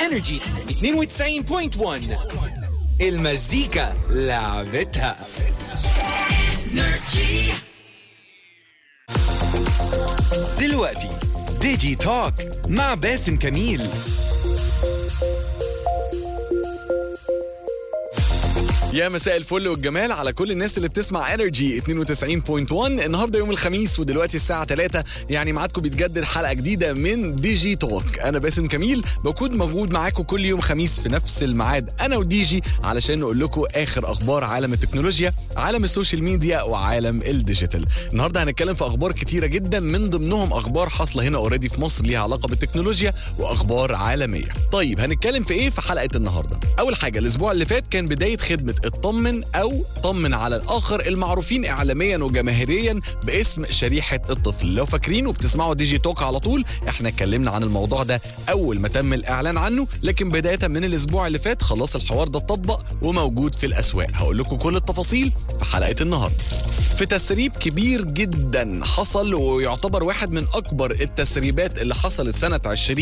انرجي 92.1 المزيكا لعبتها دلوقتي ديجي توك مع باسم كميل يا مساء الفل والجمال على كل الناس اللي بتسمع انرجي 92.1 النهارده يوم الخميس ودلوقتي الساعه 3 يعني ميعادكم بيتجدد حلقه جديده من دي جي توك انا باسم كميل بكون موجود معاكم كل يوم خميس في نفس الميعاد انا ودي جي علشان نقول لكم اخر اخبار عالم التكنولوجيا عالم السوشيال ميديا وعالم الديجيتال النهارده هنتكلم في اخبار كتيره جدا من ضمنهم اخبار حاصله هنا اوريدي في مصر ليها علاقه بالتكنولوجيا واخبار عالميه طيب هنتكلم في ايه في حلقه النهارده اول حاجه الاسبوع اللي فات كان بدايه خدمه اطمن او طمن على الاخر المعروفين اعلاميا وجماهيريا باسم شريحه الطفل لو فاكرين وبتسمعوا ديجي توك على طول احنا اتكلمنا عن الموضوع ده اول ما تم الاعلان عنه لكن بدايه من الاسبوع اللي فات خلاص الحوار ده اتطبق وموجود في الاسواق هقول لكم كل التفاصيل في حلقه النهارده في تسريب كبير جدا حصل ويعتبر واحد من اكبر التسريبات اللي حصلت سنه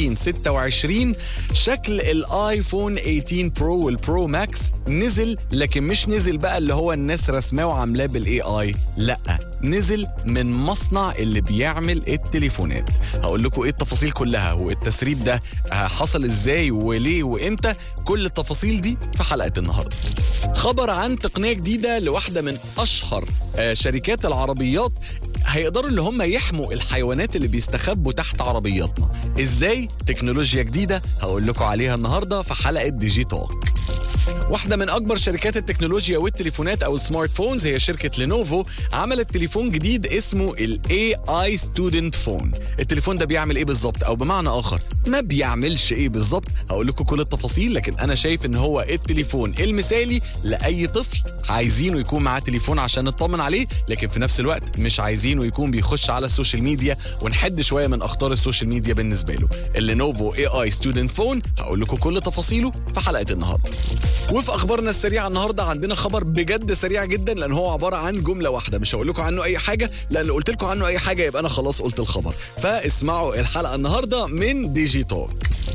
2026 شكل الايفون 18 برو والبرو ماكس نزل لكن مش نزل بقى اللي هو الناس رسماه وعاملاه بالاي اي لا نزل من مصنع اللي بيعمل التليفونات هقول لكم ايه التفاصيل كلها والتسريب ده حصل ازاي وليه وامتى كل التفاصيل دي في حلقه النهارده خبر عن تقنيه جديده لواحده من اشهر آه، شركات العربيات هيقدروا اللي هم يحموا الحيوانات اللي بيستخبوا تحت عربياتنا ازاي تكنولوجيا جديده هقول لكم عليها النهارده في حلقه ديجي توك واحدة من أكبر شركات التكنولوجيا والتليفونات أو السمارت فونز هي شركة لينوفو عملت تليفون جديد اسمه ال AI Student Phone التليفون ده بيعمل إيه بالظبط أو بمعنى آخر ما بيعملش إيه بالظبط هقول لكم كل التفاصيل لكن أنا شايف إن هو التليفون المثالي لأي طفل عايزينه يكون معاه تليفون عشان نطمن عليه لكن في نفس الوقت مش عايزينه يكون بيخش على السوشيال ميديا ونحد شوية من أخطار السوشيال ميديا بالنسبة له اللينوفو AI Student Phone هقول لكم كل تفاصيله في حلقة النهارده وفي اخبارنا السريعه النهارده عندنا خبر بجد سريع جدا لان هو عباره عن جمله واحده مش هقول لكم عنه اي حاجه لان لو قلت لكم عنه اي حاجه يبقى انا خلاص قلت الخبر فاسمعوا الحلقه النهارده من ديجي توك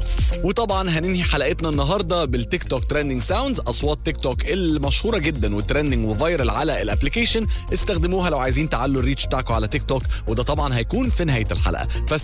وطبعا هننهي حلقتنا النهارده بالتيك توك ترending ساوندز اصوات تيك توك المشهوره جدا وترندنج وفايرال على الابلكيشن استخدموها لو عايزين تعلوا الريتش بتاعكم على تيك توك وده طبعا هيكون في نهايه الحلقه